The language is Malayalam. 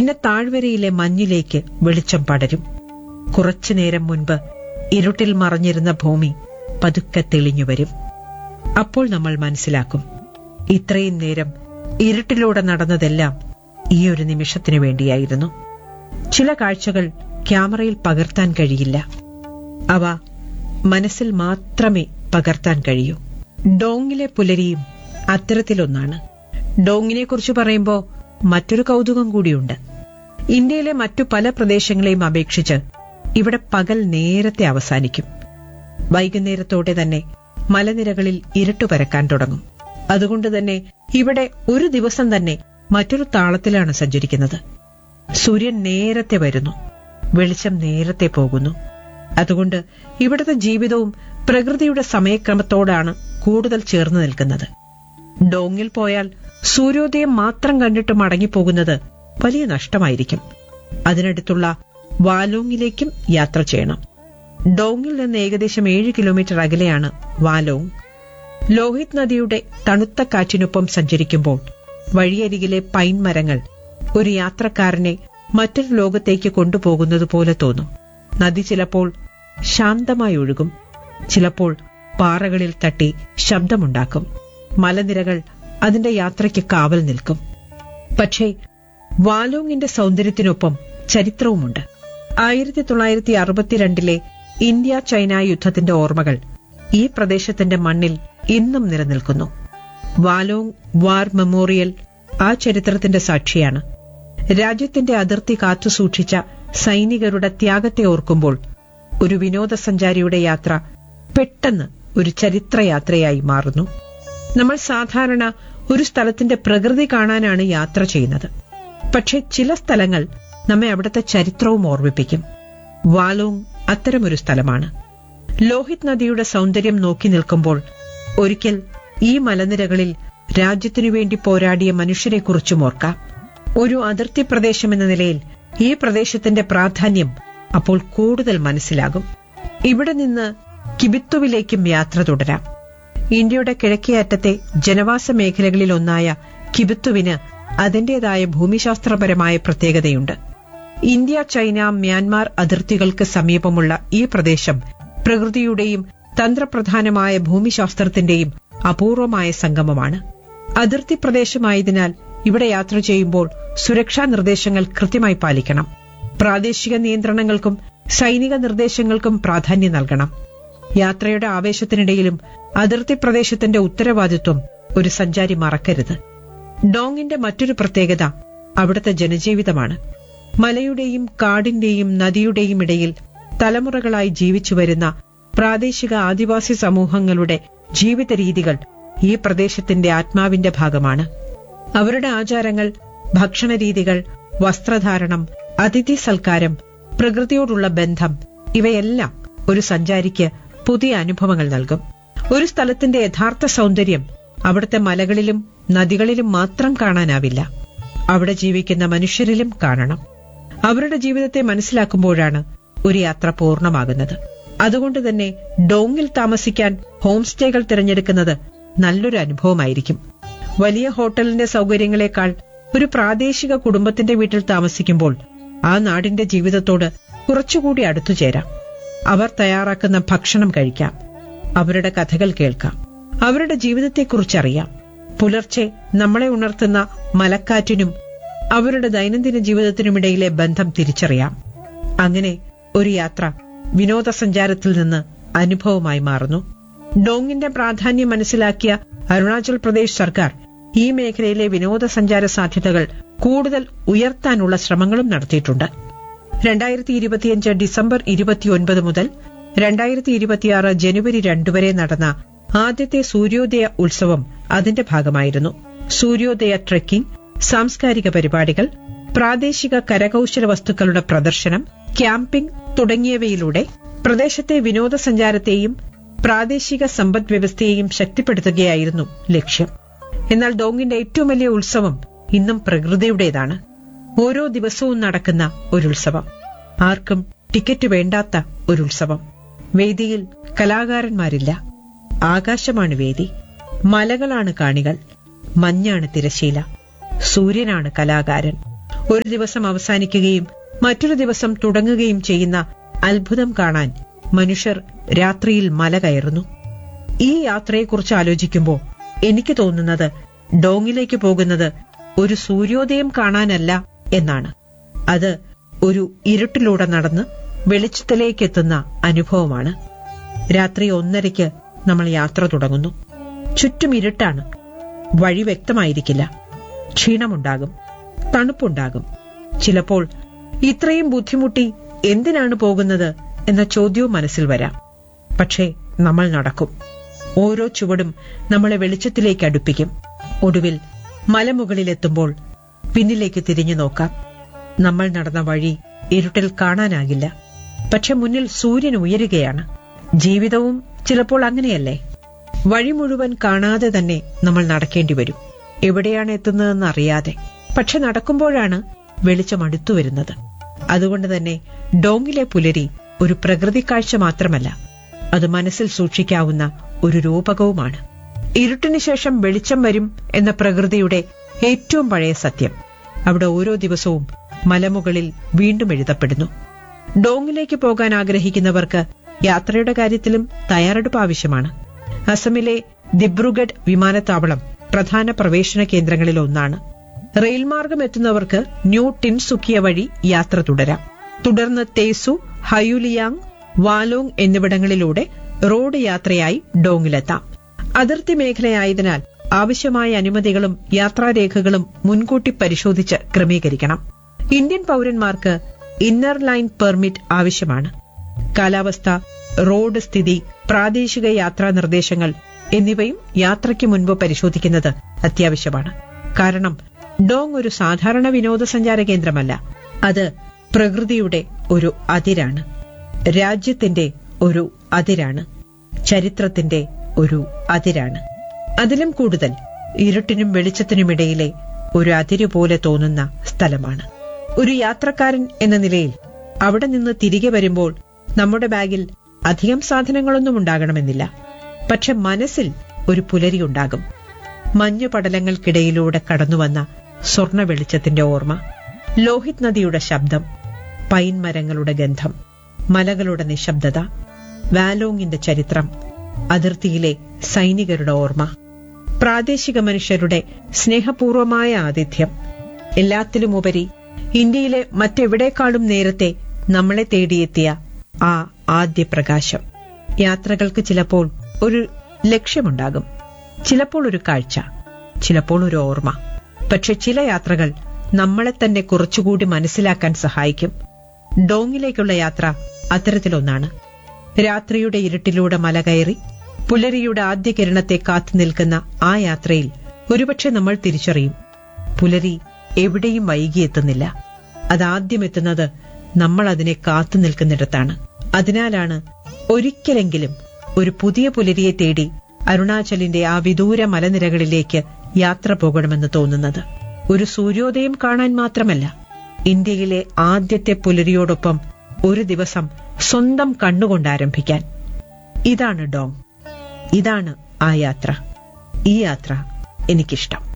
പിന്നെ താഴ്വരയിലെ മഞ്ഞിലേക്ക് വെളിച്ചം പടരും കുറച്ചുനേരം മുൻപ് ഇരുട്ടിൽ മറഞ്ഞിരുന്ന ഭൂമി പതുക്കെ തെളിഞ്ഞു വരും അപ്പോൾ നമ്മൾ മനസ്സിലാക്കും ഇത്രയും നേരം ഇരുട്ടിലൂടെ നടന്നതെല്ലാം ഈ ഒരു നിമിഷത്തിനു വേണ്ടിയായിരുന്നു ചില കാഴ്ചകൾ ക്യാമറയിൽ പകർത്താൻ കഴിയില്ല അവ മനസ്സിൽ മാത്രമേ പകർത്താൻ കഴിയൂ ഡോങ്ങിലെ പുലരിയും അത്തരത്തിലൊന്നാണ് ഡോങ്ങിനെ കുറിച്ച് പറയുമ്പോൾ മറ്റൊരു കൗതുകം കൂടിയുണ്ട് ഇന്ത്യയിലെ മറ്റു പല പ്രദേശങ്ങളെയും അപേക്ഷിച്ച് ഇവിടെ പകൽ നേരത്തെ അവസാനിക്കും വൈകുന്നേരത്തോടെ തന്നെ മലനിരകളിൽ ഇരുട്ടു പരക്കാൻ തുടങ്ങും അതുകൊണ്ട് തന്നെ ഇവിടെ ഒരു ദിവസം തന്നെ മറ്റൊരു താളത്തിലാണ് സഞ്ചരിക്കുന്നത് സൂര്യൻ നേരത്തെ വരുന്നു വെളിച്ചം നേരത്തെ പോകുന്നു അതുകൊണ്ട് ഇവിടുത്തെ ജീവിതവും പ്രകൃതിയുടെ സമയക്രമത്തോടാണ് കൂടുതൽ ചേർന്ന് നിൽക്കുന്നത് ഡോങ്ങിൽ പോയാൽ സൂര്യോദയം മാത്രം കണ്ടിട്ട് മടങ്ങിപ്പോകുന്നത് വലിയ നഷ്ടമായിരിക്കും അതിനടുത്തുള്ള വാലോങ്ങിലേക്കും യാത്ര ചെയ്യണം ഡോങ്ങിൽ നിന്ന് ഏകദേശം ഏഴ് കിലോമീറ്റർ അകലെയാണ് വാലോങ് ലോഹിത് നദിയുടെ തണുത്ത കാറ്റിനൊപ്പം സഞ്ചരിക്കുമ്പോൾ വഴിയരികിലെ പൈൻ മരങ്ങൾ ഒരു യാത്രക്കാരനെ മറ്റൊരു ലോകത്തേക്ക് കൊണ്ടുപോകുന്നത് പോലെ തോന്നും നദി ചിലപ്പോൾ ശാന്തമായി ഒഴുകും ചിലപ്പോൾ പാറകളിൽ തട്ടി ശബ്ദമുണ്ടാക്കും മലനിരകൾ അതിന്റെ യാത്രയ്ക്ക് കാവൽ നിൽക്കും പക്ഷേ വാലോങ്ങിന്റെ സൗന്ദര്യത്തിനൊപ്പം ചരിത്രവുമുണ്ട് ആയിരത്തി തൊള്ളായിരത്തി അറുപത്തിരണ്ടിലെ ഇന്ത്യ ചൈന യുദ്ധത്തിന്റെ ഓർമ്മകൾ ഈ പ്രദേശത്തിന്റെ മണ്ണിൽ ഇന്നും നിലനിൽക്കുന്നു വാലോങ് വാർ മെമ്മോറിയൽ ആ ചരിത്രത്തിന്റെ സാക്ഷിയാണ് രാജ്യത്തിന്റെ അതിർത്തി കാത്തുസൂക്ഷിച്ച സൈനികരുടെ ത്യാഗത്തെ ഓർക്കുമ്പോൾ ഒരു വിനോദസഞ്ചാരിയുടെ യാത്ര പെട്ടെന്ന് ഒരു ചരിത്രയാത്രയായി മാറുന്നു നമ്മൾ സാധാരണ ഒരു സ്ഥലത്തിന്റെ പ്രകൃതി കാണാനാണ് യാത്ര ചെയ്യുന്നത് പക്ഷെ ചില സ്ഥലങ്ങൾ നമ്മെ അവിടുത്തെ ചരിത്രവും ഓർമ്മിപ്പിക്കും വാലോങ് അത്തരമൊരു സ്ഥലമാണ് ലോഹിത് നദിയുടെ സൗന്ദര്യം നോക്കി നിൽക്കുമ്പോൾ ഒരിക്കൽ ഈ മലനിരകളിൽ രാജ്യത്തിനു വേണ്ടി പോരാടിയ മനുഷ്യരെക്കുറിച്ചും ഓർക്കാം ഒരു അതിർത്തി പ്രദേശമെന്ന നിലയിൽ ഈ പ്രദേശത്തിന്റെ പ്രാധാന്യം അപ്പോൾ കൂടുതൽ മനസ്സിലാകും ഇവിടെ നിന്ന് കിബിത്തുവിലേക്കും യാത്ര തുടരാം ഇന്ത്യയുടെ കിഴക്കേ അറ്റത്തെ ജനവാസ മേഖലകളിൽ ഒന്നായ കിബിത്തുവിന് അതിന്റേതായ ഭൂമിശാസ്ത്രപരമായ പ്രത്യേകതയുണ്ട് ഇന്ത്യ ചൈന മ്യാൻമാർ അതിർത്തികൾക്ക് സമീപമുള്ള ഈ പ്രദേശം പ്രകൃതിയുടെയും തന്ത്രപ്രധാനമായ ഭൂമിശാസ്ത്രത്തിന്റെയും അപൂർവമായ സംഗമമാണ് അതിർത്തി പ്രദേശമായതിനാൽ ഇവിടെ യാത്ര ചെയ്യുമ്പോൾ സുരക്ഷാ നിർദ്ദേശങ്ങൾ കൃത്യമായി പാലിക്കണം പ്രാദേശിക നിയന്ത്രണങ്ങൾക്കും സൈനിക നിർദ്ദേശങ്ങൾക്കും പ്രാധാന്യം നൽകണം യാത്രയുടെ ആവേശത്തിനിടയിലും അതിർത്തി പ്രദേശത്തിന്റെ ഉത്തരവാദിത്വം ഒരു സഞ്ചാരി മറക്കരുത് ഡോങ്ങിന്റെ മറ്റൊരു പ്രത്യേകത അവിടുത്തെ ജനജീവിതമാണ് മലയുടെയും കാടിന്റെയും നദിയുടെയും ഇടയിൽ തലമുറകളായി ജീവിച്ചു വരുന്ന പ്രാദേശിക ആദിവാസി സമൂഹങ്ങളുടെ ജീവിത രീതികൾ ഈ പ്രദേശത്തിന്റെ ആത്മാവിന്റെ ഭാഗമാണ് അവരുടെ ആചാരങ്ങൾ ഭക്ഷണരീതികൾ വസ്ത്രധാരണം അതിഥി സൽക്കാരം പ്രകൃതിയോടുള്ള ബന്ധം ഇവയെല്ലാം ഒരു സഞ്ചാരിക്ക് പുതിയ അനുഭവങ്ങൾ നൽകും ഒരു സ്ഥലത്തിന്റെ യഥാർത്ഥ സൗന്ദര്യം അവിടുത്തെ മലകളിലും നദികളിലും മാത്രം കാണാനാവില്ല അവിടെ ജീവിക്കുന്ന മനുഷ്യരിലും കാണണം അവരുടെ ജീവിതത്തെ മനസ്സിലാക്കുമ്പോഴാണ് ഒരു യാത്ര പൂർണ്ണമാകുന്നത് അതുകൊണ്ട് തന്നെ ഡോങ്ങിൽ താമസിക്കാൻ ഹോം സ്റ്റേകൾ തിരഞ്ഞെടുക്കുന്നത് നല്ലൊരു അനുഭവമായിരിക്കും വലിയ ഹോട്ടലിന്റെ സൗകര്യങ്ങളെക്കാൾ ഒരു പ്രാദേശിക കുടുംബത്തിന്റെ വീട്ടിൽ താമസിക്കുമ്പോൾ ആ നാടിന്റെ ജീവിതത്തോട് കുറച്ചുകൂടി അടുത്തുചേരാം അവർ തയ്യാറാക്കുന്ന ഭക്ഷണം കഴിക്കാം അവരുടെ കഥകൾ കേൾക്കാം അവരുടെ ജീവിതത്തെക്കുറിച്ചറിയാം പുലർച്ചെ നമ്മളെ ഉണർത്തുന്ന മലക്കാറ്റിനും അവരുടെ ദൈനംദിന ജീവിതത്തിനുമിടയിലെ ബന്ധം തിരിച്ചറിയാം അങ്ങനെ ഒരു യാത്ര വിനോദസഞ്ചാരത്തിൽ നിന്ന് അനുഭവമായി മാറുന്നു ഡോങ്ങിന്റെ പ്രാധാന്യം മനസ്സിലാക്കിയ അരുണാചൽ പ്രദേശ് സർക്കാർ ഈ മേഖലയിലെ വിനോദസഞ്ചാര സാധ്യതകൾ കൂടുതൽ ഉയർത്താനുള്ള ശ്രമങ്ങളും നടത്തിയിട്ടുണ്ട് രണ്ടായിരത്തി ഇരുപത്തിയഞ്ച് ഡിസംബർ ഇരുപത്തിയൊൻപത് മുതൽ രണ്ടായിരത്തി ഇരുപത്തിയാറ് ജനുവരി രണ്ട് വരെ നടന്ന ആദ്യത്തെ സൂര്യോദയ ഉത്സവം അതിന്റെ ഭാഗമായിരുന്നു സൂര്യോദയ ട്രെക്കിംഗ് സാംസ്കാരിക പരിപാടികൾ പ്രാദേശിക കരകൌശല വസ്തുക്കളുടെ പ്രദർശനം ക്യാമ്പിംഗ് തുടങ്ങിയവയിലൂടെ പ്രദേശത്തെ വിനോദസഞ്ചാരത്തെയും പ്രാദേശിക സമ്പദ് വ്യവസ്ഥയെയും ശക്തിപ്പെടുത്തുകയായിരുന്നു ലക്ഷ്യം എന്നാൽ ഡോങ്ങിന്റെ ഏറ്റവും വലിയ ഉത്സവം ഇന്നും പ്രകൃതിയുടേതാണ് ഓരോ ദിവസവും നടക്കുന്ന ഒരു ഉത്സവം ആർക്കും ടിക്കറ്റ് വേണ്ടാത്ത ഒരു ഉത്സവം വേദിയിൽ കലാകാരന്മാരില്ല ആകാശമാണ് വേദി മലകളാണ് കാണികൾ മഞ്ഞാണ് തിരശീല സൂര്യനാണ് കലാകാരൻ ഒരു ദിവസം അവസാനിക്കുകയും മറ്റൊരു ദിവസം തുടങ്ങുകയും ചെയ്യുന്ന അത്ഭുതം കാണാൻ മനുഷ്യർ രാത്രിയിൽ മല കയറുന്നു ഈ യാത്രയെക്കുറിച്ച് ആലോചിക്കുമ്പോൾ എനിക്ക് തോന്നുന്നത് ഡോങ്ങിലേക്ക് പോകുന്നത് ഒരു സൂര്യോദയം കാണാനല്ല എന്നാണ് അത് ഒരു ഇരുട്ടിലൂടെ നടന്ന് വെളിച്ചത്തിലേക്കെത്തുന്ന അനുഭവമാണ് രാത്രി ഒന്നരയ്ക്ക് നമ്മൾ യാത്ര തുടങ്ങുന്നു ചുറ്റും ഇരുട്ടാണ് വഴി വ്യക്തമായിരിക്കില്ല ക്ഷീണമുണ്ടാകും തണുപ്പുണ്ടാകും ചിലപ്പോൾ ഇത്രയും ബുദ്ധിമുട്ടി എന്തിനാണ് പോകുന്നത് എന്ന ചോദ്യവും മനസ്സിൽ വരാം പക്ഷേ നമ്മൾ നടക്കും ഓരോ ചുവടും നമ്മളെ വെളിച്ചത്തിലേക്ക് അടുപ്പിക്കും ഒടുവിൽ മലമുകളിലെത്തുമ്പോൾ പിന്നിലേക്ക് തിരിഞ്ഞു നോക്കാം നമ്മൾ നടന്ന വഴി ഇരുട്ടിൽ കാണാനാകില്ല പക്ഷെ മുന്നിൽ സൂര്യൻ ഉയരുകയാണ് ജീവിതവും ചിലപ്പോൾ അങ്ങനെയല്ലേ വഴി മുഴുവൻ കാണാതെ തന്നെ നമ്മൾ നടക്കേണ്ടി വരും എവിടെയാണ് എത്തുന്നതെന്ന് അറിയാതെ പക്ഷെ നടക്കുമ്പോഴാണ് വെളിച്ചം അടുത്തു വരുന്നത് അതുകൊണ്ട് തന്നെ ഡോങ്ങിലെ പുലരി ഒരു പ്രകൃതി കാഴ്ച മാത്രമല്ല അത് മനസ്സിൽ സൂക്ഷിക്കാവുന്ന ഒരു രൂപകവുമാണ് ഇരുട്ടിന് ശേഷം വെളിച്ചം വരും എന്ന പ്രകൃതിയുടെ ഏറ്റവും പഴയ സത്യം അവിടെ ഓരോ ദിവസവും മലമുകളിൽ വീണ്ടും എഴുതപ്പെടുന്നു ഡോങ്ങിലേക്ക് പോകാൻ ആഗ്രഹിക്കുന്നവർക്ക് യാത്രയുടെ കാര്യത്തിലും തയ്യാറെടുപ്പ് ആവശ്യമാണ് അസമിലെ ദിബ്രുഗഡ് വിമാനത്താവളം പ്രധാന പ്രവേശന കേന്ദ്രങ്ങളിൽ ഒന്നാണ് റെയിൽ മാർഗം എത്തുന്നവർക്ക് ന്യൂ ടിൻസുക്കിയ വഴി യാത്ര തുടരാം തുടർന്ന് തേസു ഹയുലിയാങ് വാലോങ് എന്നിവിടങ്ങളിലൂടെ റോഡ് യാത്രയായി ഡോങ്ങിലെത്താം അതിർത്തി മേഖലയായതിനാൽ ആവശ്യമായ അനുമതികളും യാത്രാരേഖകളും മുൻകൂട്ടി പരിശോധിച്ച് ക്രമീകരിക്കണം ഇന്ത്യൻ പൌരന്മാർക്ക് ഇന്നർ ലൈൻ പെർമിറ്റ് ആവശ്യമാണ് കാലാവസ്ഥ റോഡ് സ്ഥിതി പ്രാദേശിക യാത്രാ നിർദ്ദേശങ്ങൾ എന്നിവയും യാത്രയ്ക്ക് മുൻപ് പരിശോധിക്കുന്നത് അത്യാവശ്യമാണ് കാരണം ഡോങ് ഒരു സാധാരണ വിനോദസഞ്ചാര കേന്ദ്രമല്ല അത് പ്രകൃതിയുടെ ഒരു അതിരാണ് രാജ്യത്തിന്റെ ഒരു അതിരാണ് ചരിത്രത്തിന്റെ ഒരു അതിരാണ് അതിലും കൂടുതൽ ഇരുട്ടിനും വെളിച്ചത്തിനുമിടയിലെ ഒരു അതിരു പോലെ തോന്നുന്ന സ്ഥലമാണ് ഒരു യാത്രക്കാരൻ എന്ന നിലയിൽ അവിടെ നിന്ന് തിരികെ വരുമ്പോൾ നമ്മുടെ ബാഗിൽ അധികം സാധനങ്ങളൊന്നും ഉണ്ടാകണമെന്നില്ല പക്ഷെ മനസ്സിൽ ഒരു പുലരി ഉണ്ടാകും മഞ്ഞു പടലങ്ങൾക്കിടയിലൂടെ കടന്നുവന്ന സ്വർണ വെളിച്ചത്തിന്റെ ഓർമ്മ ലോഹിത് നദിയുടെ ശബ്ദം പൈൻ മരങ്ങളുടെ ഗന്ധം മലകളുടെ നിശബ്ദത വാലോങ്ങിന്റെ ചരിത്രം അതിർത്തിയിലെ സൈനികരുടെ ഓർമ്മ പ്രാദേശിക മനുഷ്യരുടെ സ്നേഹപൂർവമായ ആതിഥ്യം എല്ലാത്തിലുമുപരി ഇന്ത്യയിലെ മറ്റെവിടേക്കാളും നേരത്തെ നമ്മളെ തേടിയെത്തിയ ആ ആദ്യ പ്രകാശം യാത്രകൾക്ക് ചിലപ്പോൾ ഒരു ലക്ഷ്യമുണ്ടാകും ചിലപ്പോൾ ഒരു കാഴ്ച ചിലപ്പോൾ ഒരു ഓർമ്മ പക്ഷെ ചില യാത്രകൾ നമ്മളെ തന്നെ കുറച്ചുകൂടി മനസ്സിലാക്കാൻ സഹായിക്കും ഡോങ്ങിലേക്കുള്ള യാത്ര അത്തരത്തിലൊന്നാണ് രാത്രിയുടെ ഇരുട്ടിലൂടെ മല കയറി പുലരിയുടെ ആദ്യ കിരണത്തെ കാത്തു നിൽക്കുന്ന ആ യാത്രയിൽ ഒരുപക്ഷെ നമ്മൾ തിരിച്ചറിയും പുലരി എവിടെയും വൈകിയെത്തുന്നില്ല അതാദ്യം എത്തുന്നത് നമ്മൾ അതിനെ കാത്തു നിൽക്കുന്നിടത്താണ് അതിനാലാണ് ഒരിക്കലെങ്കിലും ഒരു പുതിയ പുലരിയെ തേടി അരുണാചലിന്റെ ആ വിദൂര മലനിരകളിലേക്ക് യാത്ര പോകണമെന്ന് തോന്നുന്നത് ഒരു സൂര്യോദയം കാണാൻ മാത്രമല്ല ഇന്ത്യയിലെ ആദ്യത്തെ പുലരിയോടൊപ്പം ഒരു ദിവസം സ്വന്തം കണ്ണുകൊണ്ട് ആരംഭിക്കാൻ ഇതാണ് ഡോങ് ഇതാണ് ആ യാത്ര ഈ യാത്ര എനിക്കിഷ്ടം